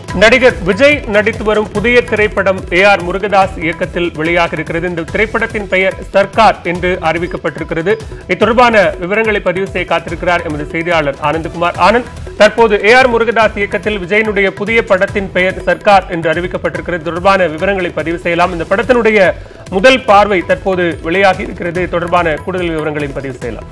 நடிகர் விஜய் நடித்து வரும் புதிய திரைப்படம் ஏ ஆர் முருகதாஸ் இயக்கத்தில் வெளியாக இருக்கிறது இந்த திரைப்படத்தின் பெயர் சர்க்கார் என்று அறிவிக்கப்பட்டிருக்கிறது இது தொடர்பான விவரங்களை பதிவு செய்ய காத்திருக்கிறார் எமது செய்தியாளர் ஆனந்தகுமார் ஆனந்த் தற்போது ஏ ஆர் முருகதாஸ் இயக்கத்தில் விஜயனுடைய புதிய படத்தின் பெயர் சர்க்கார் என்று அறிவிக்கப்பட்டிருக்கிறது இது தொடர்பான விவரங்களை பதிவு செய்யலாம் இந்த படத்தினுடைய முதல் பார்வை தற்போது வெளியாகி இருக்கிறது இது தொடர்பான கூடுதல் விவரங்களையும் பதிவு செய்யலாம்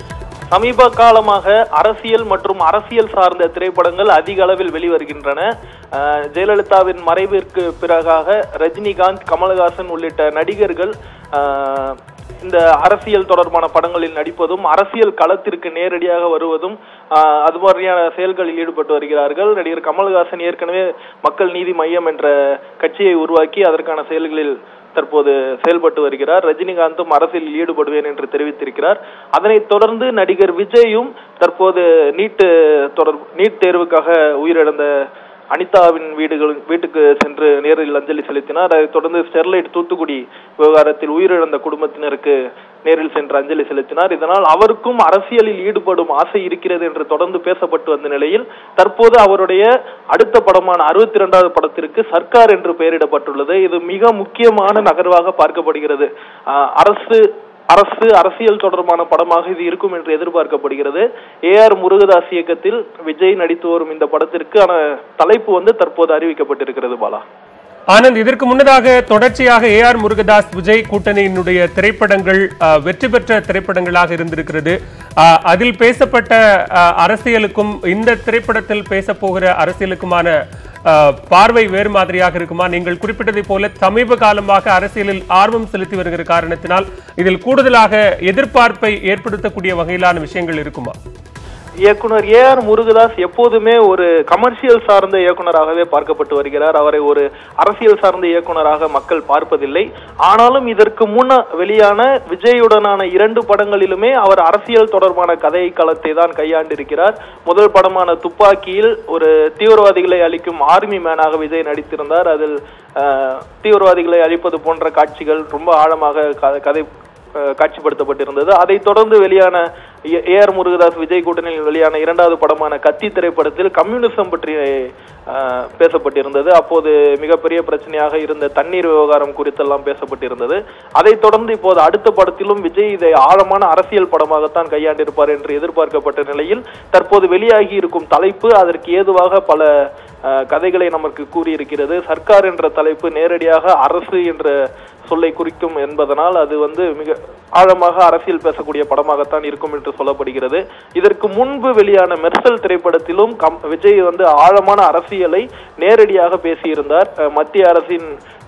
சமீப காலமாக அரசியல் மற்றும் அரசியல் சார்ந்த திரைப்படங்கள் அதிக அளவில் வெளிவருகின்றன அஹ், ஜெயலலிதாவின் மறைவிற்கு பிறகாக ரஜினிகாந்த் கமலஹாசன் உள்ளிட்ட நடிகர்கள் அஹ், இந்த அரசியல் தொடர்பான படங்களில் நடிப்பதும் அரசியல் களத்திற்கு நேரடியாக வருவதும் அஹ், அது மாதிரியான செயல்களில் ஈடுபட்டு வருகிறார்கள் நடிகர் கமல்ஹாசன் ஏற்கனவே மக்கள் நீதி மையம் என்ற கட்சியை உருவாக்கி அதற்கான செயல்களில் தற்போது செயல்பட்டு வருகிறார் ரஜினிகாந்தும் அரசியலில் ஈடுபடுவேன் என்று தெரிவித்திருக்கிறார் அதனைத் தொடர்ந்து நடிகர் விஜயும் தற்போது நீட்டு தொடர் நீட் தேர்வுக்காக உயிரிழந்த அனிதாவின் வீடுகள் வீட்டுக்கு சென்று நேரில் அஞ்சலி செலுத்தினார் அதைத் தொடர்ந்து ஸ்டெர்லைட் தூத்துக்குடி விவகாரத்தில் உயிரிழந்த குடும்பத்தினருக்கு நேரில் சென்று அஞ்சலி செலுத்தினார் இதனால் அவருக்கும் அரசியலில் ஈடுபடும் ஆசை இருக்கிறது என்று தொடர்ந்து பேசப்பட்டு வந்த நிலையில் தற்போது அவருடைய அடுத்த படமான அறுபத்தி இரண்டாவது படத்திற்கு சர்க்கார் என்று பெயரிடப்பட்டுள்ளது இது மிக முக்கியமான நகர்வாக பார்க்கப்படுகிறது ஆஹ் அரசு அரசு அரசியல் தொடர்பான படமாக இது இருக்கும் என்று எதிர்பார்க்கப்படுகிறது ஏ ஆர் முருகதாஸ் இயக்கத்தில் விஜய் நடித்து வரும் இந்த படத்திற்கான தலைப்பு வந்து தற்போது அறிவிக்கப்பட்டிருக்கிறது பாலா ஆனந்த் இதற்கு முன்னதாக தொடர்ச்சியாக ஏ ஆர் முருகதாஸ் விஜய் கூட்டணியினுடைய திரைப்படங்கள் அஹ், வெற்றி பெற்ற திரைப்படங்களாக இருந்திருக்கிறது அஹ், அதில் பேசப்பட்ட அஹ், அரசியலுக்கும் இந்த திரைப்படத்தில் பேச போகிற அரசியலுக்குமான அஹ், பார்வை வேறு மாதிரியாக இருக்குமா நீங்கள் குறிப்பிட்டதை போல சமீப காலமாக அரசியலில் ஆர்வம் செலுத்தி வருகிற காரணத்தினால் இதில் கூடுதலாக எதிர்பார்ப்பை ஏற்படுத்தக்கூடிய வகையிலான விஷயங்கள் இருக்குமா இயக்குனர் ஏ ஆர் முருகதாஸ் எப்போதுமே ஒரு கமர்ஷியல் சார்ந்த இயக்குனராகவே பார்க்கப்பட்டு வருகிறார் அவரை ஒரு அரசியல் சார்ந்த இயக்குனராக மக்கள் பார்ப்பதில்லை ஆனாலும் இதற்கு முன்ன வெளியான விஜயுடனான இரண்டு படங்களிலுமே அவர் அரசியல் தொடர்பான கதை களத்தை தான் கையாண்டிருக்கிறார் முதல் படமான துப்பாக்கியில் ஒரு தீவிரவாதிகளை அளிக்கும் ஆர்மி மேனாக விஜய் நடித்திருந்தார் அதில் அஹ், தீவிரவாதிகளை அழிப்பது போன்ற காட்சிகள் ரொம்ப ஆழமாக க- கதை அஹ் காட்சிப்படுத்தப்பட்டிருந்தது அதைத் தொடர்ந்து வெளியான A A R Murugadoss Vijay கூட்டணியில் வெளியான இரண்டாவது படமான கத்தி திரைப்படத்தில் கம்யூனிசம் பற்றி அஹ், பேசப்பட்டிருந்தது அப்போது மிகப்பெரிய பிரச்சனையாக இருந்த தண்ணீர் விவகாரம் குறித்தெல்லாம் பேசப்பட்டிருந்தது அதைத் தொடர்ந்து இப்போது அடுத்த படத்திலும் விஜய் இதை ஆழமான அரசியல் படமாகத்தான் கையாண்டிருப்பார் என்று எதிர்பார்க்கப்பட்ட நிலையில் தற்போது வெளியாகி இருக்கும் தலைப்பு அதற்கு ஏதுவாக பல அஹ், கதைகளை நமக்கு கூறியிருக்கிறது சர்க்கார் என்ற தலைப்பு நேரடியாக அரசு என்ற சொல்லை குறிக்கும் என்பதனால் அது வந்து மிக ஆழமாக அரசியல் பேசக்கூடிய படமாகத்தான் இருக்கும் என்று சொல்லப்படுகிறது இதற்கு முன்பு வெளியான மெர்சல் திரைப்படத்திலும் கம் விஜய் வந்து ஆழமான அரசியலை நேரடியாக பேசியிருந்தார் அஹ், மத்திய அரசின்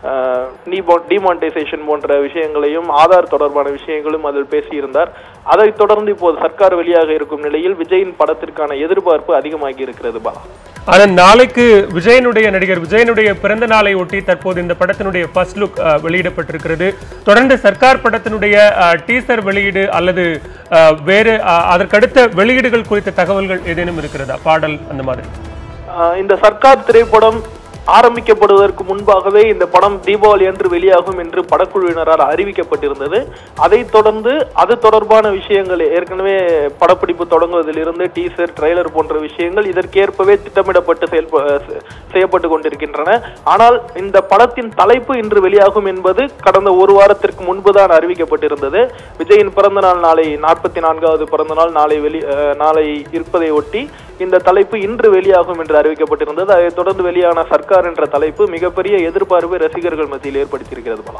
டிமானிட்டைசேஷன் போன்ற விஷயங்களையும் ஆதார் தொடர்பான விஷயங்களும் அதில் பேசியிருந்தார் அதைத் தொடர்ந்து இப்போது சர்க்கார் வெளியாக இருக்கும் நிலையில் விஜயின் படத்திற்கான எதிர்பார்ப்பு அதிகமாகி இருக்கிறது பாலா ஆனால் நாளைக்கு விஜயனுடைய நடிகர் விஜயனுடைய பிறந்த நாளை ஒட்டி தற்போது இந்த படத்தினுடைய ஃபர்ஸ்ட் லுக் வெளியிடப்பட்டிருக்கிறது தொடர்ந்து சர்க்கார் படத்தினுடைய டீசர் வெளியீடு அல்லது அஹ், வேறு அஹ், அதற்கடுத்த வெளியீடுகள் குறித்த தகவல்கள் ஏதேனும் இருக்கிறதா பாடல் அந்த மாதிரி ஆஹ் இந்த சர்க்கார் திரைப்படம் ஆரம்பிக்கப்படுவதற்கு முன்பாகவே இந்த படம் தீபாவளி அன்று வெளியாகும் என்று படக்குழுவினரால் அறிவிக்கப்பட்டிருந்தது அதைத் தொடர்ந்து அது தொடர்பான விஷயங்கள் ஏற்கனவே படப்பிடிப்பு தொடங்குவதிலிருந்து டீசர் ட்ரெய்லர் போன்ற விஷயங்கள் இதற்கேற்பவே திட்டமிடப்பட்டு செயல்ப செ- செய்யப்பட்டு கொண்டிருக்கின்றன ஆனால் இந்த படத்தின் தலைப்பு இன்று வெளியாகும் என்பது கடந்த ஒரு வாரத்திற்கு முன்புதான் அறிவிக்கப்பட்டிருந்தது விஜயின் பிறந்த நாள் நாளை நாற்பத்தி நான்காவது பிறந்த நாள் நாளை வெளி அஹ், நாளை இருப்பதை ஒட்டி இந்த தலைப்பு இன்று வெளியாகும் என்று அறிவிக்கப்பட்டிருந்தது அதைத் தொடர்ந்து வெளியான சர்க்கார் என்ற தலைப்பு மிகப்பெரிய எதிர்பார்ப்பை ரசிகர்கள் மத்தியில் ஏற்படுத்தியிருக்கிறது பலா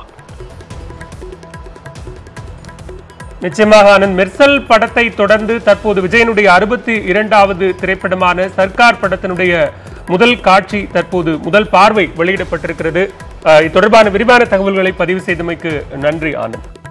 நிச்சயமாக ஆனந்த் மெர்சல் படத்தை தொடர்ந்து தற்போது விஜயனுடைய அறுபத்தி இரண்டாவது திரைப்படமான சர்க்கார் படத்தினுடைய முதல் காட்சி தற்போது முதல் பார்வை வெளியிடப்பட்டிருக்கிறது அஹ், இது தொடர்பான விரிவான தகவல்களை பதிவு செய்தமைக்கு நன்றி ஆனந்த்